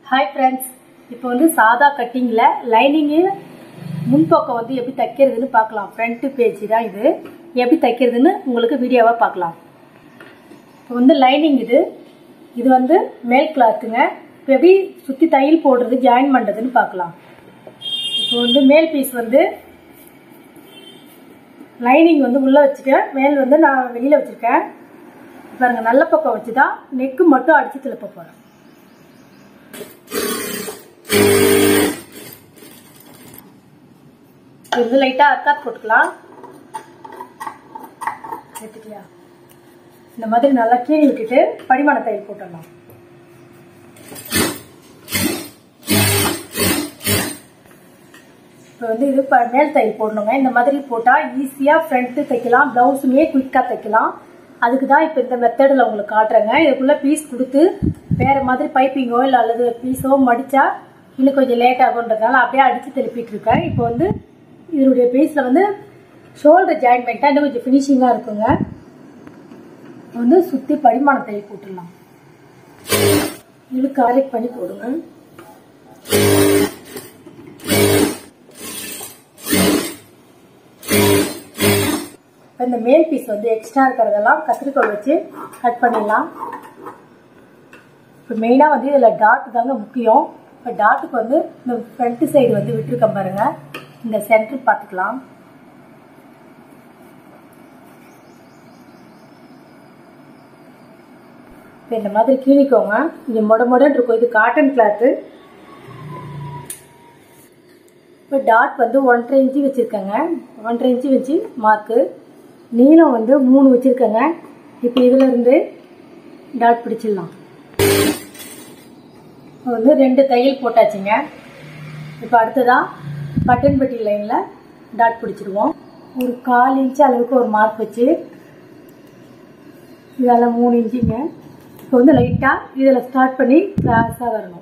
hi friends இப்போ வந்து சாதா கட்டிங்கில் லைனிங்கு முன்பக்கம் வந்து எப்படி தைக்கிறதுன்னு பார்க்கலாம் ஃப்ரண்ட் பேஜ் தான் இது எப்படி தைக்கிறதுன்னு உங்களுக்கு வீடியோவாக பார்க்கலாம் இப்போ வந்து லைனிங் இது இது வந்து மேல் கிளாத்துங்க இப்போ எப்படி சுற்றி தையல் போடுறது ஜாயின் பண்ணுறதுன்னு பார்க்கலாம் இப்போ வந்து மேல் பீஸ் வந்து லைனிங் வந்து உள்ளே வச்சுட்டேன் மேல் வந்து நான் வெளியில் வச்சுருக்கேன் பாருங்க நல்ல பக்கம் வச்சு தான் நெக்கு மட்டும் அடித்து திருப்ப போகிறேன் இது வந்து லைட்டாக அர்க்காத் போட்டுக்கலாம் எடுத்துட்டியா இந்த மாதிரி நல்லா கீழி விட்டுட்டு படிமான தையல் போட்டுடலாம் இப்போ வந்து இது ப- மேல் தையல் போடணுங்க இந்த மாதிரி போட்டால் ஈஸியாக ஃப்ரண்ட்டு தைக்கலாம் ப்ளவுஸுமே குயிக்காக தைக்கலாம் அதுக்கு தான் இப்போ இந்த மெத்தடில் உங்களுக்கு காட்டுறேங்க இதுக்குள்ளே பீஸ் கொடுத்து வேறு மாதிரி பைப்பிங்கோ இல்லை அல்லது பீஸோ மடித்தா இன்னும் கொஞ்சம் லேட் ஆகுன்றதுனால அப்படியே அடித்து திருப்பிட்டு இருக்கேன் இப்போ வந்து இதனுடைய பீஸில் வந்து ஷோல்டர் ஜாயின் பண்ணிட்டா இன்னும் கொஞ்சம் ஃபினிஷிங்காக இருக்குங்க வந்து சுற்றி படிமான தையல் போட்டுடலாம் இது கரெக்ட் பண்ணி போடுங்க இப்போ இந்த மேல் பீஸ் வந்து எக்ஸ்ட்ரா இருக்கிறதெல்லாம் கத்திரிக்கோல் வச்சு கட் பண்ணிடலாம் இப்போ மெயினாக வந்து இதில் டாட் தாங்க முக்கியம் இப்போ டாட்டுக்கு வந்து இந்த ஃப்ரண்ட் சைடு வந்து விட்டுருக்கேன் பாருங்க இந்த சென்டர் பார்த்துக்கலாம் இப்போ இந்த மாதிரி கிழிக்கோங்க இது மொட மொடன்னு இருக்கும் இது காட்டன் கிளாத்து இப்போ டாட் வந்து ஒன்றரை இன்ச்சு வச்சுருக்கேங்க ஒன்றரை இன்ச்சு வச்சு மார்க்கு நீளம் வந்து மூணு வச்சுருக்கேங்க இப்போ இதில் இருந்து டாட் பிடிச்சிடலாம் இப்போ வந்து ரெண்டு தையல் போட்டாச்சுங்க இப்போ அடுத்ததான் பட்டன் பட்டி லைனில் டாட் பிடிச்சிடுவோம் ஒரு கால் இன்ச்சு அளவுக்கு ஒரு மார்க் வச்சு இதால் மூணு இன்ச்சுங்க இப்போ வந்து லைட்டாக இதில் ஸ்டார்ட் பண்ணி கிராஸாக வரணும்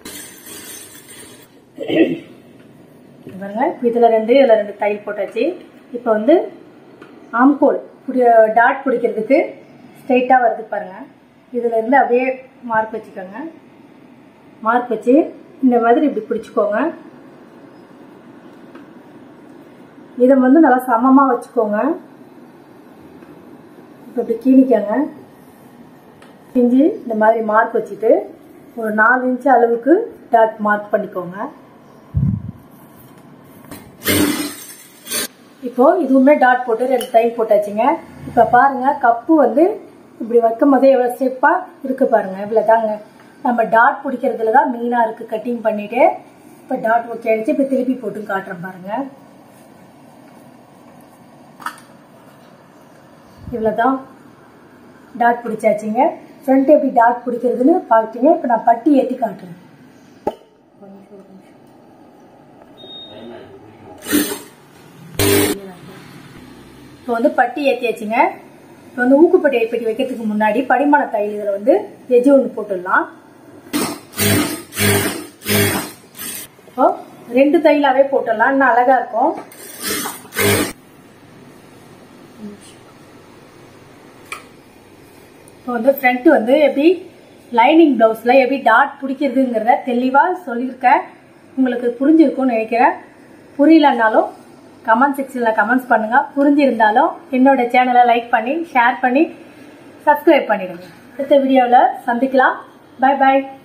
இங்க பாருங்க இப்போ இதில் ரெண்டு இதில் ரெண்டு தையல் போட்டாச்சு இப்போ வந்து ஆம்கோல் டாட் பிடிக்கிறதுக்கு ஸ்ட்ரைட்டாக வருது பாருங்க இதில் இருந்து அப்படியே மார்க் வச்சுக்கோங்க மார்க் வச்சு இந்த மாதிரி இப்படி பிடிச்சிக்கோங்க இதை வந்து நல்லா சமமாக வச்சுக்கோங்க இப்போ இப்படி கீழிக்கோங்க இஞ்சி இந்த மாதிரி மார்க் வச்சுட்டு ஒரு நாலு இன்ச்சு அளவுக்கு டாட் மார்க் பண்ணிக்கோங்க இப்போ இதுவுமே டாட் போட்டு ரெண்டு தையல் போட்டாச்சுங்க இப்போ பாருங்க கப்பு வந்து இப்படி வைக்கும் போதே எவ்வளோ ஸ்டெப்பாக இருக்கு பாருங்க இவ்வளோ தாங்க நம்ம டாட் பிடிக்கிறதுல தான் மெயினாக இருக்கு கட்டிங் பண்ணிட்டு இப்போ டாட் ஓகே அடிச்சு இப்போ திருப்பி போட்டு காட்டுறேன் பாருங்க இவ்வளோ தான் டாட் பிடிச்சாச்சுங்க ஃப்ரண்ட் எப்படி டாட் பிடிக்கிறதுன்னு பார்த்துங்க இப்போ நான் பட்டி ஏற்றி காட்டுறேன் இப்போ வந்து பட்டி ஏற்றியாச்சுங்க இப்போ வந்து ஊக்குப்பட்டி பெட்டி வைக்கிறதுக்கு முன்னாடி படிமான தையல் இதில் வந்து எஜ்ஜு ஒன்று போட்டுடலாம் இப்போ ரெண்டு தையலாவே போட்டுடலாம் இன்னும் அழகா இருக்கும் இப்போ வந்து ஃப்ரண்ட் வந்து எப்படி லைனிங் ப்ளவுஸில் எப்படி டாட் பிடிக்கிறதுங்கிறத தெளிவாக சொல்லியிருக்கேன் உங்களுக்கு புரிஞ்சிருக்கும்னு நினைக்கிறேன் புரியலன்னாலும் கமெண்ட் செக்ஷனில் கமெண்ட்ஸ் பண்ணுங்கள் புரிஞ்சிருந்தாலும் என்னோட சேனலை லைக் பண்ணி ஷேர் பண்ணி சப்ஸ்கிரைப் பண்ணிடுங்க அடுத்த வீடியோவில் சந்திக்கலாம் பை பாய்